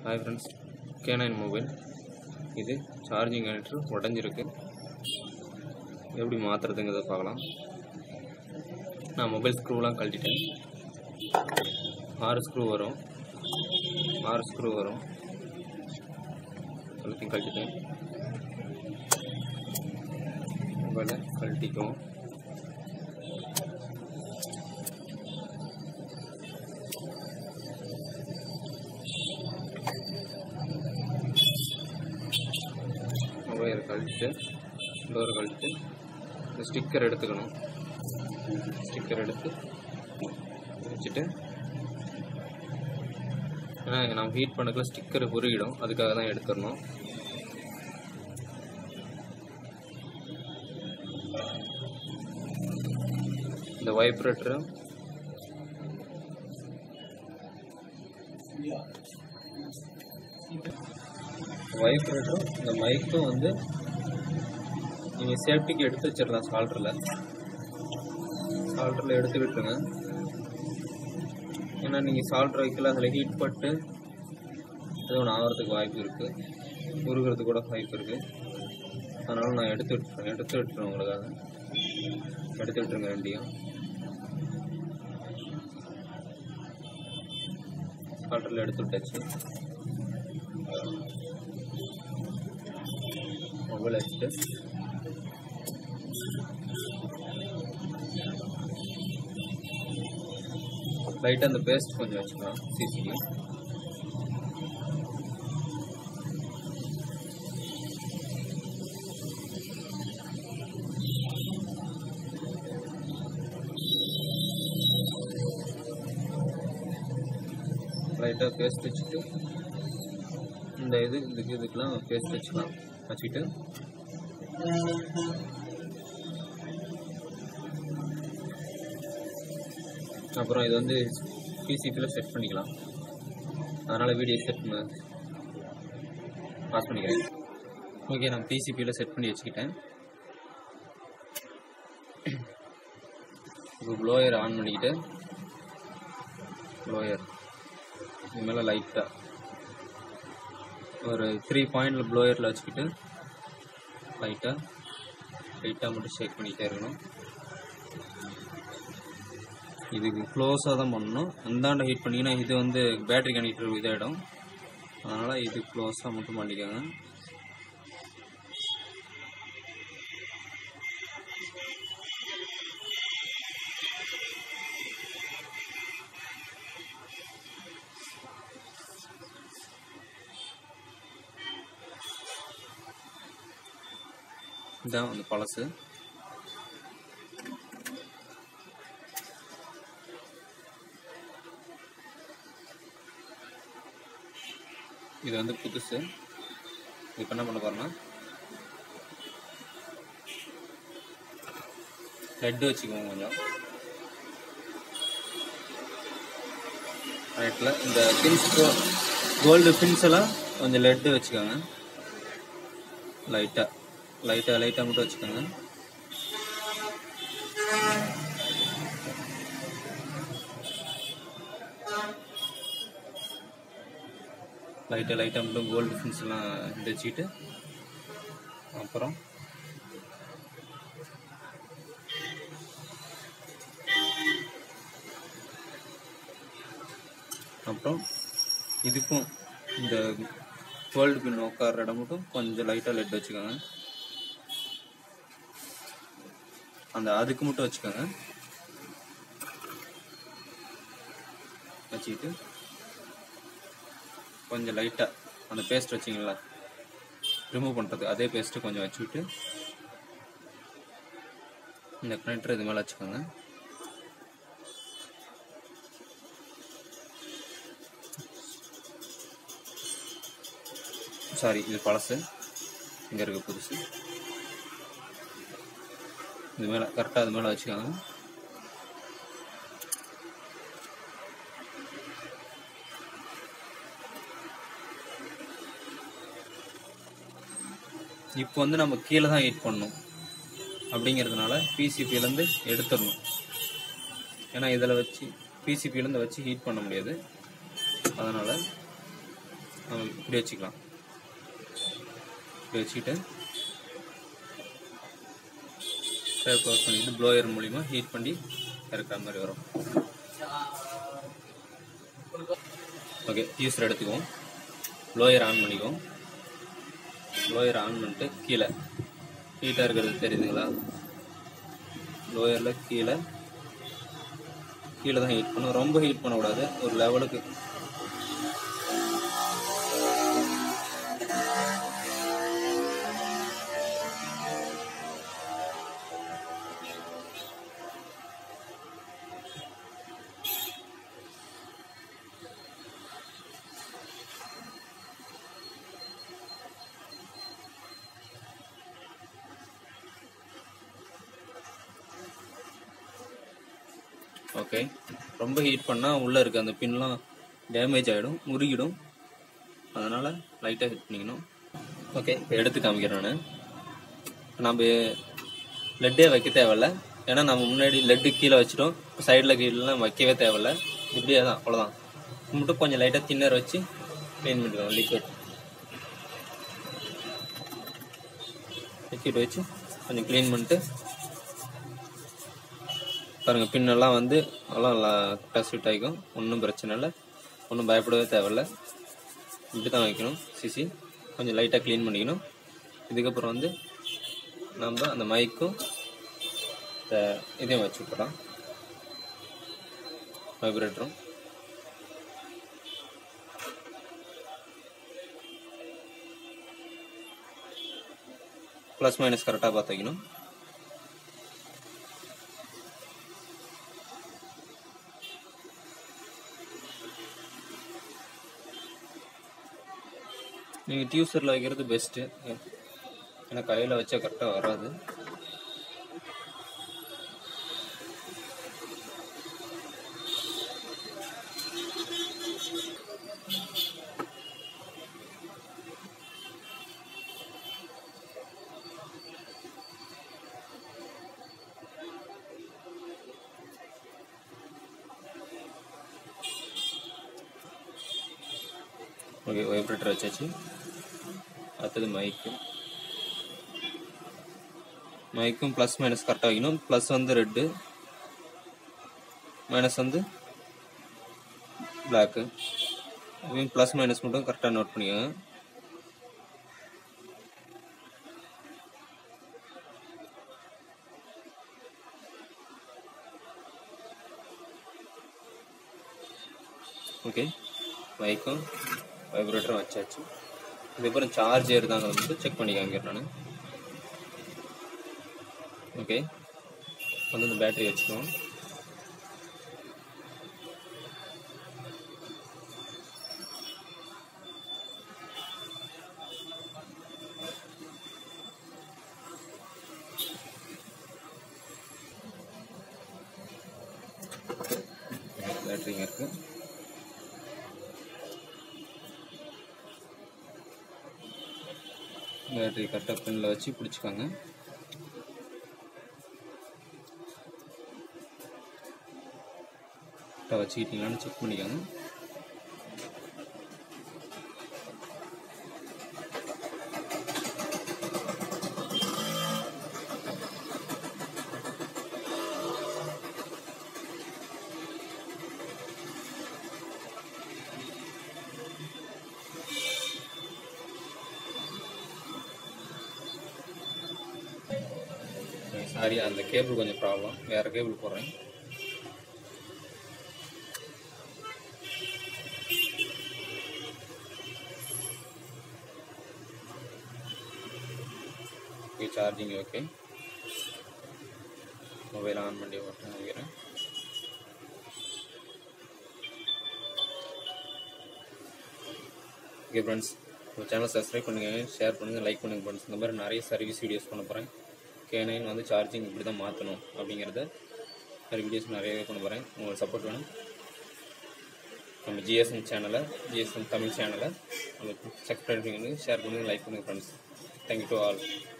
hi friends K nine mobile இது charging connector உடஞ்சிருக்கு எப்படி மாற்றுறதுங்கிறத பார்க்கலாம் நான் மொபைல் ஸ்க்ரூலாம் கழட்டிட்டேன் ஆறு ஸ்க்ரூ வரும் ஆறு ஸ்க்ரூ வரும் எல்லாத்தையும் கழட்டிட்டேன் மொபைலை கழட்டிக்குவோம் மொபைலை கழட்டிட்டு டோரை கழட்டிட்டு இந்த ஸ்டிக்கர் எடுத்துக்கணும் ஸ்டிக்கர் எடுத்து வச்சுட்டு ஏன்னா நம்ம ஹீட் பண்ணக்குள்ள ஸ்டிக்கர் உருகிடும் அதுக்காக தான் எடுத்துடணும் இந்த வைப்ரேட்டரை வைப்ரேட்டரும் இந்த மைக்கும் வந்து நீங்கள் சேஃப்டிக்கு எடுத்து வச்சிடலாம் சால்டரில் சால்டரில் எடுத்து விட்டுருங்க ஏன்னா நீங்கள் சால்டர் வைக்கல அதில் ஹீட் பட்டு ஏதோ ஒன்று ஆகிறதுக்கு வாய்ப்பு இருக்குது உருகிறதுக்கு கூட வாய்ப்பு இருக்குது அதனால் நான் எடுத்து விட்டுறேன் எடுத்து விட்டுறேன் உங்களுக்காக எடுத்து விட்டுருங்க ரெண்டையும் சால்டரில் எடுத்து விட்டாச்சு மொபைல் வச்சுட்டு லைட்டாக அந்த பேஸ்ட் கொஞ்சம் வச்சுக்கலாம் சிசிக்கு லைட்டாக பேஸ்ட் வச்சுட்டு இந்த இது இதுக்கு இதுக்கெல்லாம் பேஸ்ட் வச்சுக்கலாம் வச்சுக்கிட்டு அப்புறம் இது வந்து பிசிபியில் செட் பண்ணிக்கலாம் அதனால் வீடியோ செட் பண்ண பாஸ் பண்ணிக்கிறேன் ஓகே நான் பிசிபியில் செட் பண்ணி வச்சுக்கிட்டேன் இப்போ ப்ளோயர் ஆன் பண்ணிக்கிட்டு ப்ளோயர் இது மேலே லைட்டாக ஒரு த்ரீ பாயிண்டில் ப்ளோயரில் வச்சுக்கிட்டு லைட்டாக லைட்டாக மட்டும் ஷேக் பண்ணிக்கிட்டே இருக்கணும் இதுக்கு க்ளோஸாக தான் பண்ணணும் அந்தாண்ட ஹீட் பண்ணிங்கன்னா இது வந்து பேட்டரி கனெக்டர் இதாகிடும் அதனால் இது க்ளோஸாக மட்டும் பண்ணிக்கோங்க இதான் வந்து பழசு இது வந்து புதுசு இப்போ என்ன பண்ண போறேன்னா லெட்டு வச்சுக்குவோம் கொஞ்சம் ரைட்டில் இந்த பின்ஸ் கோல்டு பின்ஸ் எல்லாம் கொஞ்சம் லெட்டு வச்சுக்கோங்க லைட்டாக லைட்டாக லைட்டாக மட்டும் வச்சுக்கோங்க லைட்டாக லைட்டாக மட்டும் கோல்டு ஃபின்ஸ் எல்லாம் வச்சுக்கிட்டு அப்புறம் அப்புறம் இதுக்கும் இந்த கோல்டு பின் உட்கார இடம் மட்டும் கொஞ்சம் லைட்டாக லெட் வச்சுக்கோங்க அந்த அதுக்கு மட்டும் வச்சுக்கோங்க வச்சுக்கிட்டு கொஞ்சம் லைட்டாக அந்த பேஸ்ட் வச்சிங்களா ரிமூவ் பண்ணுறது அதே பேஸ்ட்டு கொஞ்சம் வச்சுக்கிட்டு இந்த கனெக்டர் இது மேலே வச்சுக்கோங்க சாரி இது பழசு இங்கே இருக்க புதுசு இது மேலே கரெக்டாக அது மேலே வச்சுக்கோங்க இப்போ வந்து நம்ம கீழே தான் ஹீட் பண்ணணும் அப்படிங்கிறதுனால பிசிபிலேருந்து எடுத்துடணும் ஏன்னா இதில் வச்சு பிசிபிலேருந்து வச்சு ஹீட் பண்ண முடியாது அதனால் நம்ம இப்படி வச்சுக்கலாம் இப்படி வச்சுக்கிட்டு க்ளோஸ் பண்ணிட்டு ப்ளோயர் மூலிமா ஹீட் பண்ணி இறக்குற மாதிரி வரும் ஓகே டியூசர் எடுத்துக்குவோம் ப்ளோயர் ஆன் பண்ணிக்குவோம் ப்ளோயர் ஆன் பண்ணிட்டு கீழே ஹீட்டாக இருக்கிறது தெரியுதுங்களா ப்ளோயரில் கீழே கீழே தான் ஹீட் பண்ணும் ரொம்ப ஹீட் பண்ணக்கூடாது ஒரு லெவலுக்கு ஓகே ரொம்ப ஹீட் பண்ணால் உள்ளே இருக்க அந்த பின்லாம் டேமேஜ் ஆகிடும் முறுகிடும் அதனால் லைட்டாக ஹீட் பண்ணிக்கணும் ஓகே இப்போ எடுத்து காமிக்கிறேன் நான் நம்ம லெட்டே வைக்க தேவையில்ல ஏன்னா நம்ம முன்னாடி லெட்டு கீழே வச்சிட்டோம் சைடில் கீழெலாம் வைக்கவே தேவையில்ல இப்படியே தான் அவ்வளோதான் மட்டும் கொஞ்சம் லைட்டாக தின்னர் வச்சு க்ளீன் பண்ணிக்கலாம் லிக்விட் லிக்விட் வச்சு கொஞ்சம் க்ளீன் பண்ணிட்டு பாருங்க பின்னெல்லாம் வந்து எல்லாம் கரெக்டாக ஸ்வீட் ஆகிக்கும் ஒன்றும் பிரச்சனை இல்லை ஒன்றும் பயப்படவே தேவையில்ல இப்படி தான் வைக்கணும் சிசி கொஞ்சம் லைட்டாக க்ளீன் பண்ணிக்கணும் இதுக்கப்புறம் வந்து நம்ம அந்த மைக்கும் இந்த இதையும் வச்சு விட்டுறோம் வைப்ரேட்டரும் ப்ளஸ் மைனஸ் கரெக்டாக பார்த்து வைக்கணும் நீங்கள் டியூசரில் வைக்கிறது பெஸ்ட்டு ஏன்னா கையில் வச்சா கரெக்டாக வராது ஓகே வைப்ரேட்டர் வச்சாச்சு அடுத்தது மைக்கு மைக்கும் ப்ளஸ் மைனஸ் கரெக்டாக வைக்கணும் ப்ளஸ் வந்து ரெட்டு மைனஸ் வந்து பிளாக்கு ப்ளஸ் மைனஸ் மட்டும் கரெக்டாக நோட் பண்ணிக்கோங்க ஓகே மைக்கும் வைப்ரேட்டரும் வச்சாச்சு இதுக்கப்புறம் சார்ஜ் ஏறுதாங்க வந்து செக் பண்ணி காமிக்கிறேன் நான் ஓகே வந்து இந்த பேட்டரி வச்சுக்குவோம் பேட்டரிங்க இருக்கு பேட்டரி கரெக்டாக பின்னில் வச்சு பிடிச்சிக்கோங்க கரெக்டாக வச்சுக்கிட்டீங்களான்னு செக் பண்ணிக்கோங்க சாரி அந்த கேபிள் கொஞ்சம் ப்ராப்ளம் வேற கேபிள் போடுறேன் okay charging okay mobile on பண்ணி ஓட்டேன் நினைக்கிறேன் ஓகே ஃப்ரெண்ட்ஸ் நம்ம சேனல் சப்ஸ்கிரைப் பண்ணுங்கள் ஷேர் பண்ணுங்கள் லைக் பண்ணுங்கள் ஃப்ரெண்ட்ஸ் இந்த மாதிரி நிறைய சர்வீஸ் வீடியோஸ் பண்ண போகிறேன் கேனைன் வந்து சார்ஜிங் இப்படி தான் மாற்றணும் அப்படிங்கிறத நிறைய வீடியோஸ் நிறையவே பண்ண போகிறேன் உங்களுக்கு சப்போர்ட் வேணும் நம்ம ஜிஎஸ்எம் சேனலை ஜிஎஸ்எம் தமிழ் சேனலை நம்ம சப்ஸ்கிரைப் பண்ணுங்கள் ஷேர் பண்ணுங்கள் லைக் பண்ணுங்கள் ஃப்ரெண்ட்ஸ் தேங்க்யூ டு ஆல்